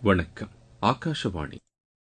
வணக்கம் ஆகாஷவாணி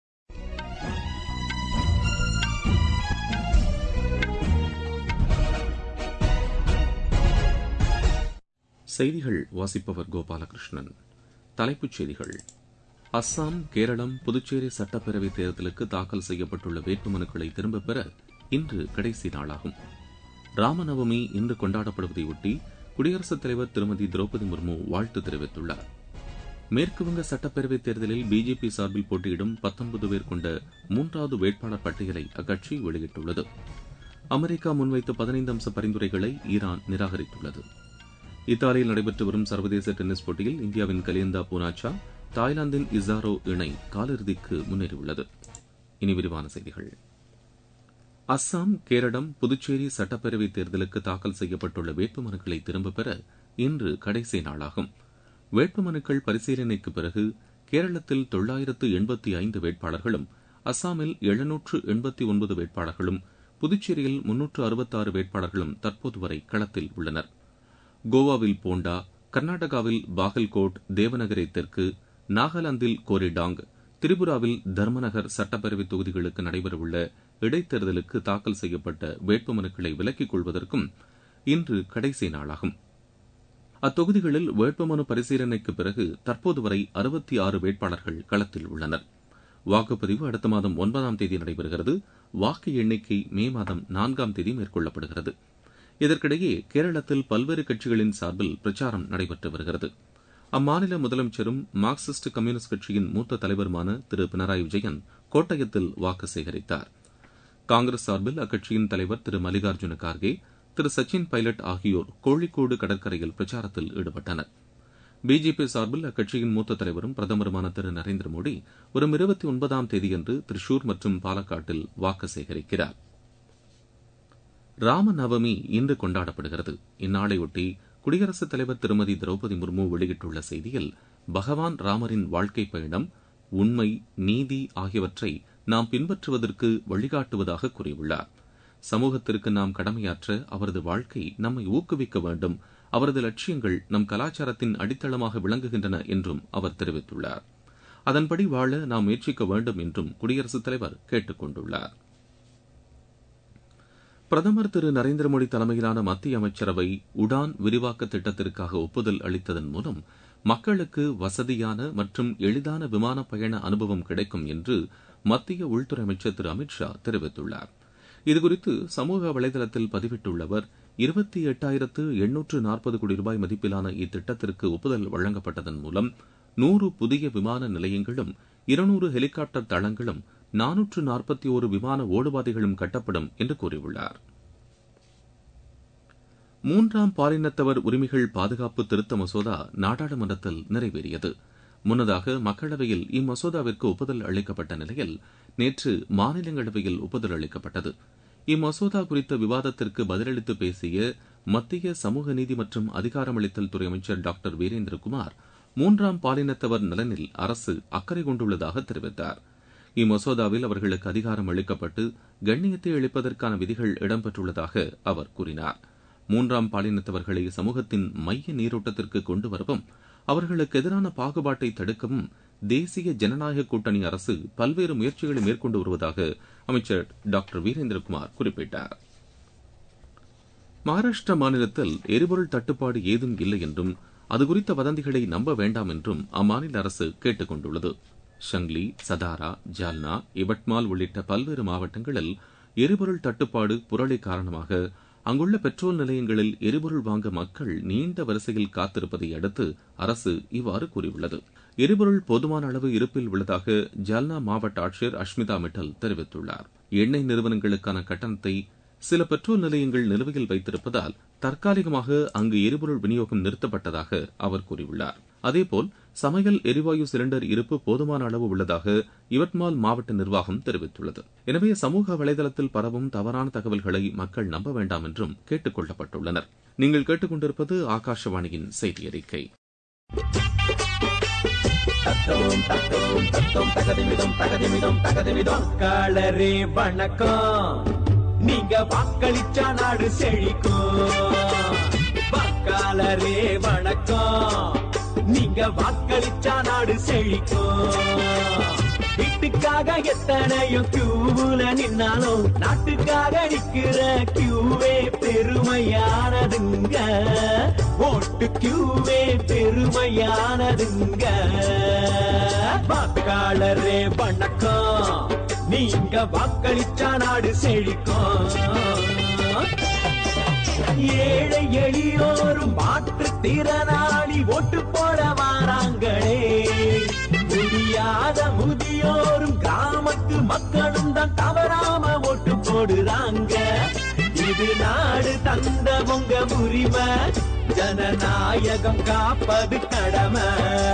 செய்திகள் வாசிப்பவர் கோபாலகிருஷ்ணன் தலைப்புச் செய்திகள் அஸ்ஸாம் கேரளம் புதுச்சேரி சட்டப்பேரவைத் தேர்தலுக்கு தாக்கல் செய்யப்பட்டுள்ள வேட்புமனுக்களை திரும்பப் பெற இன்று கடைசி நாளாகும் ராமநவமி இன்று கொண்டாடப்படுவதையொட்டி குடியரசுத் தலைவர் திருமதி திரௌபதி முர்மு வாழ்த்து தெரிவித்துள்ளார் மேற்குவங்க சட்டப்பேரவைத் தேர்தலில் பிஜேபி சார்பில் போட்டியிடும் பத்தொன்பது பேர் கொண்ட மூன்றாவது வேட்பாளர் பட்டியலை அக்கட்சி வெளியிட்டுள்ளது அமெரிக்கா முன்வைத்த பதினைந்து அம்ச பரிந்துரைகளை ஈரான் நிராகரித்துள்ளது இத்தாலியில் நடைபெற்று வரும் சர்வதேச டென்னிஸ் போட்டியில் இந்தியாவின் கலியந்தா பூனாச்சா தாய்லாந்தின் இசாரோ இணை காலிறுதிக்கு முன்னேறியுள்ளது இனி விரிவான செய்திகள் அஸ்ஸாம் கேரளம் புதுச்சேரி சட்டப்பேரவைத் தேர்தலுக்கு தாக்கல் செய்யப்பட்டுள்ள வேட்புமனுக்களை திரும்பப் பெற இன்று கடைசி நாளாகும் வேட்புமனுக்கள் பரிசீலனைக்கு பிறகு கேரளத்தில் தொள்ளாயிரத்து எண்பத்தி ஐந்து வேட்பாளர்களும் அஸ்ஸாமில் எழுநூற்று எண்பத்தி ஒன்பது வேட்பாளர்களும் புதுச்சேரியில் முன்னூற்று அறுபத்தாறு வேட்பாளர்களும் தற்போது வரை களத்தில் உள்ளனர் கோவாவில் போண்டா கர்நாடகாவில் பாகல்கோட் தேவநகரை தெற்கு நாகாலாந்தில் கோரிடாங் திரிபுராவில் தர்மநகர் சட்டப்பேரவை தொகுதிகளுக்கு நடைபெறவுள்ள இடைத்தேர்தலுக்கு தாக்கல் செய்யப்பட்ட வேட்புமனுக்களை விலக்கிக் கொள்வதற்கும் இன்று கடைசி நாளாகும் அத்தொகுதிகளில் வேட்புமனு பரிசீலனைக்கு பிறகு தற்போது வரை அறுபத்தி ஆறு வேட்பாளர்கள் களத்தில் உள்ளனர் வாக்குப்பதிவு அடுத்த மாதம் ஒன்பதாம் தேதி நடைபெறுகிறது வாக்கு எண்ணிக்கை மே மாதம் நான்காம் தேதி மேற்கொள்ளப்படுகிறது இதற்கிடையே கேரளத்தில் பல்வேறு கட்சிகளின் சார்பில் பிரச்சாரம் நடைபெற்று வருகிறது அம்மாநில முதலமைச்சரும் மார்க்சிஸ்ட் கம்யூனிஸ்ட் கட்சியின் மூத்த தலைவருமான திரு பினராயி விஜயன் கோட்டயத்தில் வாக்கு சேகரித்தார் காங்கிரஸ் சார்பில் அக்கட்சியின் தலைவர் திரு மல்லிகார்ஜுன கார்கே திரு சச்சின் பைலட் ஆகியோர் கோழிக்கோடு கடற்கரையில் பிரச்சாரத்தில் ஈடுபட்டனர் பிஜேபி சார்பில் அக்கட்சியின் மூத்த தலைவரும் பிரதமருமான திரு நரேந்திர மோடி வரும் இருபத்தி ஒன்பதாம் தேதியன்று திரிஷூர் மற்றும் பாலக்காட்டில் வாக்கு சேகரிக்கிறார் ராமநவமி இன்று கொண்டாடப்படுகிறது இந்நாளையொட்டி குடியரசுத் தலைவர் திருமதி திரௌபதி முர்மு வெளியிட்டுள்ள செய்தியில் பகவான் ராமரின் வாழ்க்கை பயணம் உண்மை நீதி ஆகியவற்றை நாம் பின்பற்றுவதற்கு வழிகாட்டுவதாக கூறியுள்ளார் சமூகத்திற்கு நாம் கடமையாற்ற அவரது வாழ்க்கை நம்மை ஊக்குவிக்க வேண்டும் அவரது லட்சியங்கள் நம் கலாச்சாரத்தின் அடித்தளமாக விளங்குகின்றன என்றும் அவர் தெரிவித்துள்ளார் அதன்படி வாழ நாம் முயற்சிக்க வேண்டும் என்றும் குடியரசுத் தலைவர் கேட்டுக் கொண்டுள்ளார் பிரதமர் திரு நரேந்திர மோடி தலைமையிலான மத்திய அமைச்சரவை உடான் விரிவாக்க திட்டத்திற்காக ஒப்புதல் அளித்ததன் மூலம் மக்களுக்கு வசதியான மற்றும் எளிதான விமான பயண அனுபவம் கிடைக்கும் என்று மத்திய உள்துறை அமைச்சர் திரு அமித் ஷா தெரிவித்துள்ளார் இதுகுறித்து சமூக வலைதளத்தில் பதிவிட்டுள்ள அவர் இருபத்தி எட்டாயிரத்து எண்ணூற்று நாற்பது கோடி ரூபாய் மதிப்பிலான இத்திட்டத்திற்கு ஒப்புதல் வழங்கப்பட்டதன் மூலம் நூறு புதிய விமான நிலையங்களும் இருநூறு ஹெலிகாப்டர் தளங்களும் நானூற்று நாற்பத்தி ஒரு விமான ஓடுபாதைகளும் கட்டப்படும் என்று கூறியுள்ளார் மூன்றாம் பாலினத்தவர் உரிமைகள் பாதுகாப்பு திருத்த மசோதா நாடாளுமன்றத்தில் நிறைவேறியது முன்னதாக மக்களவையில் இம்மசோதாவிற்கு ஒப்புதல் அளிக்கப்பட்ட நிலையில் நேற்று மாநிலங்களவையில் ஒப்புதல் அளிக்கப்பட்டது இம்மசோதா குறித்த விவாதத்திற்கு பதிலளித்து பேசிய மத்திய சமூக நீதி மற்றும் அதிகாரமளித்தல் துறை அமைச்சர் டாக்டர் வீரேந்திரகுமார் மூன்றாம் பாலினத்தவர் நலனில் அரசு அக்கறை கொண்டுள்ளதாக தெரிவித்தார் இம்மசோதாவில் அவர்களுக்கு அதிகாரம் அளிக்கப்பட்டு கண்ணியத்தை அளிப்பதற்கான விதிகள் இடம்பெற்றுள்ளதாக அவர் கூறினார் மூன்றாம் பாலினத்தவர்களை சமூகத்தின் மைய நீரோட்டத்திற்கு கொண்டு வரவும் அவர்களுக்கு எதிரான பாகுபாட்டை தடுக்கவும் தேசிய ஜனநாயக கூட்டணி அரசு பல்வேறு முயற்சிகளை மேற்கொண்டு வருவதாக அமைச்சர் டாக்டர் வீரேந்திரகுமார் குறிப்பிட்டார் மகாராஷ்டிரா மாநிலத்தில் எரிபொருள் தட்டுப்பாடு ஏதும் இல்லை என்றும் அது குறித்த வதந்திகளை நம்ப வேண்டாம் என்றும் அம்மாநில அரசு கேட்டுக் கொண்டுள்ளது ஷங்லி சதாரா ஜால்னா இவட்மால் உள்ளிட்ட பல்வேறு மாவட்டங்களில் எரிபொருள் தட்டுப்பாடு புரளி காரணமாக அங்குள்ள பெட்ரோல் நிலையங்களில் எரிபொருள் வாங்க மக்கள் நீண்ட வரிசையில் காத்திருப்பதை அடுத்து அரசு இவ்வாறு கூறியுள்ளது எரிபொருள் போதுமான அளவு இருப்பில் உள்ளதாக ஜால்னா மாவட்ட ஆட்சியர் அஷ்மிதா மிட்டல் தெரிவித்துள்ளார் எண்ணெய் நிறுவனங்களுக்கான கட்டணத்தை சில பெட்ரோல் நிலையங்கள் நிலுவையில் வைத்திருப்பதால் தற்காலிகமாக அங்கு எரிபொருள் விநியோகம் நிறுத்தப்பட்டதாக அவர் கூறியுள்ளார் அதேபோல் சமையல் எரிவாயு சிலிண்டர் இருப்பு போதுமான அளவு உள்ளதாக இவட்மால் மாவட்ட நிர்வாகம் தெரிவித்துள்ளது எனவே சமூக வலைதளத்தில் பரவும் தவறான தகவல்களை மக்கள் நம்ப வேண்டாம் என்றும் கேட்டுக் கொள்ளப்பட்டுள்ளனர் நீங்கள் கேட்டுக்கொண்டிருப்பது ஆகாஷவாணியின் செய்தி அறிக்கை வாக்காளரே வணக்கம் நீங்க வாக்களிச்சா நாடு செழிக்கும் வாக்காளரே வணக்கம் நீங்க வாக்களிச்சா நாடு செழிக்கும் வீட்டுக்காக எத்தனையோ கியூவுல நின்னாலும் நாட்டுக்காக நிக்கிற கியூவே பெருமையானதுங்க ஓட்டு கியூவே பெருமையானதுங்க வாக்காளரே வணக்கம் நீங்க வாக்களிச்சா நாடு செழிக்கும் ஏழை எளியோரும் மாற்று திறனாளி ஓட்டு போட வாராங்களே முடியாத முதியோரும் கிராமத்து மக்களும் தான் தவறாம ஓட்டு போடுறாங்க இது நாடு தந்த உங்க உரிமை ஜனநாயகம் காப்பது கடமை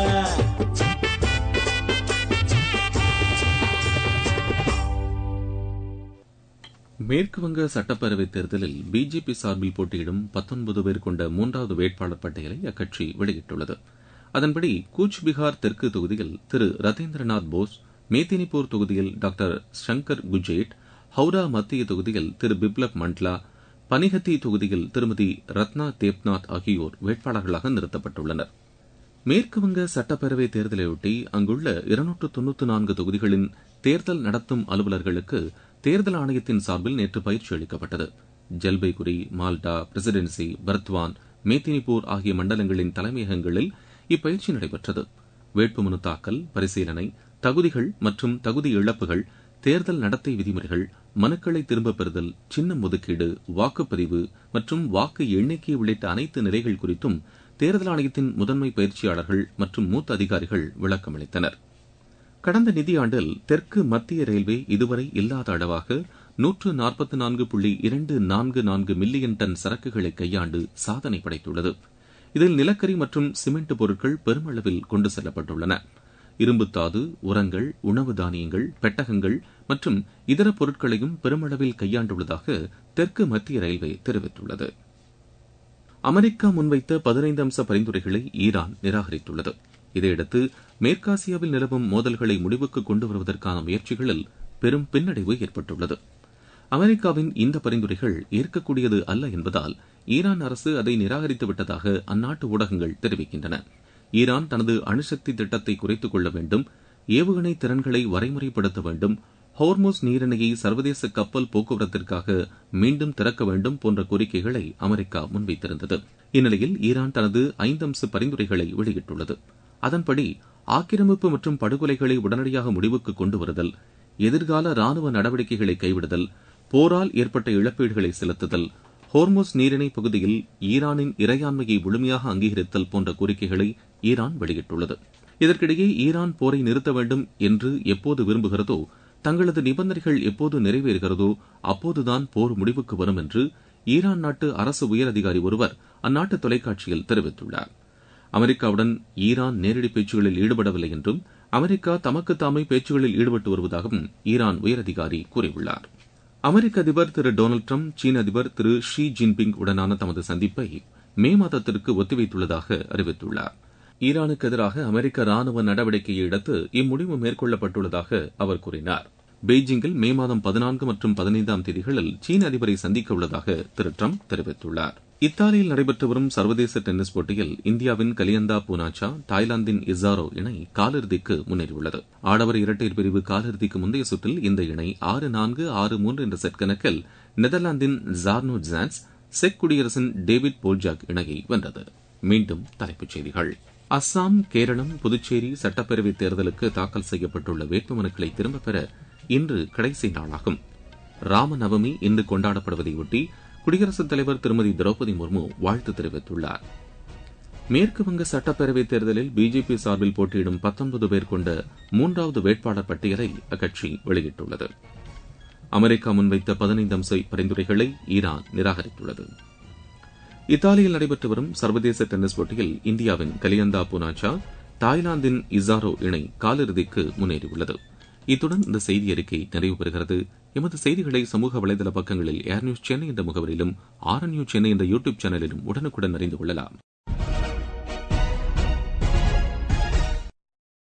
மேற்கு வங்க சட்டப்பேரவைத் தேர்தலில் பிஜேபி சார்பில் போட்டியிடும் பத்தொன்பது பேர் கொண்ட மூன்றாவது வேட்பாளர் பட்டியலை அக்கட்சி வெளியிட்டுள்ளது அதன்படி கூச்பிகார் தெற்கு தொகுதியில் திரு ரதேந்திரநாத் போஸ் மேதினிபூர் தொகுதியில் டாக்டர் சங்கர் குஜேட் ஹவுரா மத்திய தொகுதியில் திரு பிப்லப் மண்ட்லா பனிஹத்தி தொகுதியில் திருமதி ரத்னா தேப்நாத் ஆகியோர் வேட்பாளர்களாக நிறுத்தப்பட்டுள்ளனர் மேற்குவங்க சட்டப்பேரவை தேர்தலையொட்டி அங்குள்ள இருநூற்று தொன்னூற்று நான்கு தொகுதிகளின் தேர்தல் நடத்தும் அலுவலர்களுக்கு தேர்தல் ஆணையத்தின் சார்பில் நேற்று பயிற்சி அளிக்கப்பட்டது ஜல்பைகுரி மால்டா பிரசிடென்சி பர்த்வான் மேதினிபூர் ஆகிய மண்டலங்களின் தலைமையகங்களில் இப்பயிற்சி நடைபெற்றது வேட்புமனு தாக்கல் பரிசீலனை தகுதிகள் மற்றும் தகுதி இழப்புகள் தேர்தல் நடத்தை விதிமுறைகள் மனுக்களை திரும்பப் பெறுதல் சின்னம் ஒதுக்கீடு வாக்குப்பதிவு மற்றும் வாக்கு எண்ணிக்கை உள்ளிட்ட அனைத்து நிலைகள் குறித்தும் தேர்தல் ஆணையத்தின் முதன்மை பயிற்சியாளர்கள் மற்றும் மூத்த அதிகாரிகள் விளக்கமளித்தனர் கடந்த நிதியாண்டில் தெற்கு மத்திய ரயில்வே இதுவரை இல்லாத அளவாக நூற்று நாற்பத்தி நான்கு புள்ளி இரண்டு நான்கு நான்கு மில்லியன் டன் சரக்குகளை கையாண்டு சாதனை படைத்துள்ளது இதில் நிலக்கரி மற்றும் சிமெண்ட் பொருட்கள் பெருமளவில் கொண்டு செல்லப்பட்டுள்ளன இரும்புத்தாது உரங்கள் உணவு தானியங்கள் பெட்டகங்கள் மற்றும் இதர பொருட்களையும் பெருமளவில் கையாண்டுள்ளதாக தெற்கு மத்திய ரயில்வே தெரிவித்துள்ளது அமெரிக்கா முன்வைத்த பதினைந்து அம்ச பரிந்துரைகளை ஈரான் நிராகரித்துள்ளது இதையடுத்து மேற்காசியாவில் நிலவும் மோதல்களை முடிவுக்கு கொண்டு வருவதற்கான முயற்சிகளில் பெரும் பின்னடைவு ஏற்பட்டுள்ளது அமெரிக்காவின் இந்த பரிந்துரைகள் ஏற்கக்கூடியது அல்ல என்பதால் ஈரான் அரசு அதை நிராகரித்து விட்டதாக அந்நாட்டு ஊடகங்கள் தெரிவிக்கின்றன ஈரான் தனது அணுசக்தி திட்டத்தை குறைத்துக் கொள்ள வேண்டும் ஏவுகணை திறன்களை வரைமுறைப்படுத்த வேண்டும் ஹோர்மோஸ் நீரிணையை சர்வதேச கப்பல் போக்குவரத்திற்காக மீண்டும் திறக்க வேண்டும் போன்ற கோரிக்கைகளை அமெரிக்கா முன்வைத்திருந்தது இந்நிலையில் ஈரான் தனது ஐந்தம்ச பரிந்துரைகளை வெளியிட்டுள்ளது அதன்படி ஆக்கிரமிப்பு மற்றும் படுகொலைகளை உடனடியாக முடிவுக்கு கொண்டு வருதல் எதிர்கால ராணுவ நடவடிக்கைகளை கைவிடுதல் போரால் ஏற்பட்ட இழப்பீடுகளை செலுத்துதல் ஹோர்மோஸ் நீரிணை பகுதியில் ஈரானின் இறையாண்மையை முழுமையாக அங்கீகரித்தல் போன்ற கோரிக்கைகளை ஈரான் வெளியிட்டுள்ளது இதற்கிடையே ஈரான் போரை நிறுத்த வேண்டும் என்று எப்போது விரும்புகிறதோ தங்களது நிபந்தனைகள் எப்போது நிறைவேறுகிறதோ அப்போதுதான் போர் முடிவுக்கு வரும் என்று ஈரான் நாட்டு அரசு உயரதிகாரி ஒருவர் அந்நாட்டு தொலைக்காட்சியில் தெரிவித்துள்ளார் அமெரிக்காவுடன் ஈரான் நேரடி பேச்சுகளில் ஈடுபடவில்லை என்றும் அமெரிக்கா தமக்கு தாமே பேச்சுகளில் ஈடுபட்டு வருவதாகவும் ஈரான் உயரதிகாரி கூறியுள்ளார் அமெரிக்க அதிபர் திரு டொனால்டு ட்ரம்ப் சீன அதிபர் திரு ஷி ஜின்பிங் உடனான தமது சந்திப்பை மே மாதத்திற்கு ஒத்திவைத்துள்ளதாக அறிவித்துள்ளார் ஈரானுக்கு எதிராக அமெரிக்க ராணுவ நடவடிக்கையை அடுத்து இம்முடிவு மேற்கொள்ளப்பட்டுள்ளதாக அவர் கூறினார் பெய்ஜிங்கில் மே மாதம் பதினான்கு மற்றும் பதினைந்தாம் தேதிகளில் சீன அதிபரை சந்திக்க உள்ளதாக திரு ட்ரம்ப் தெரிவித்துள்ளார் இத்தாலியில் நடைபெற்று வரும் சர்வதேச டென்னிஸ் போட்டியில் இந்தியாவின் கலியந்தா பூனாச்சா தாய்லாந்தின் இசாரோ இணை காலிறுதிக்கு முன்னேறியுள்ளது ஆடவர் இரட்டையர் பிரிவு காலிறுதிக்கு முந்தைய சுற்றில் இந்த இணை ஆறு நான்கு ஆறு மூன்று என்ற செட் கணக்கில் நெதர்லாந்தின் ஜார்னோ ஜான்ஸ் செக் குடியரசின் டேவிட் போல்ஜாக் இணையை வென்றது மீண்டும் தலைப்புச் செய்திகள் அஸ்ஸாம் கேரளம் புதுச்சேரி சட்டப்பேரவைத் தேர்தலுக்கு தாக்கல் செய்யப்பட்டுள்ள வேட்புமனுக்களை திரும்பப் பெற இன்று கடைசி நாளாகும் ராமநவமி இன்று கொண்டாடப்படுவதையொட்டி குடியரசுத் தலைவர் திருமதி திரௌபதி முர்மு வாழ்த்து தெரிவித்துள்ளார் மேற்கு வங்க சட்டப்பேரவைத் தேர்தலில் பிஜேபி சார்பில் போட்டியிடும் பத்தொன்பது பேர் கொண்ட மூன்றாவது வேட்பாளர் பட்டியலை அக்கட்சி வெளியிட்டுள்ளது அமெரிக்கா முன்வைத்த பதினைந்து அம்ச பரிந்துரைகளை ஈரான் நிராகரித்துள்ளது இத்தாலியில் நடைபெற்று வரும் சர்வதேச டென்னிஸ் போட்டியில் இந்தியாவின் கலியந்தா புனாச்சா தாய்லாந்தின் இசாரோ இணை காலிறுதிக்கு முன்னேறியுள்ளது இத்துடன் இந்த செய்தி அறிக்கை நிறைவு பெறுகிறது எமது செய்திகளை சமூக வலைதள பக்கங்களில் ஏர் நியூஸ் சென்னை என்ற முகவரியிலும் ஆர் நியூஸ் சென்னை என்ற யூடியூப் சேனலிலும் உடனுக்குடன் அறிந்து கொள்ளலாம்